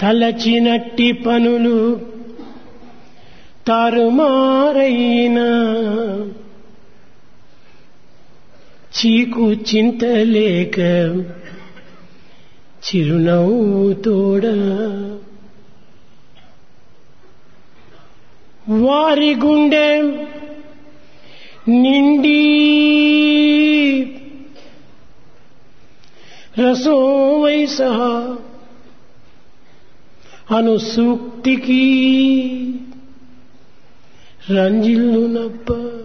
తలచినట్టి పనులు తారుమారైనా చీకు చింతలేక చిరునవ్వు తోడ వారి గుండె నిండి రసోవై సహా అను సూక్తికి రంజిల్లునప్ప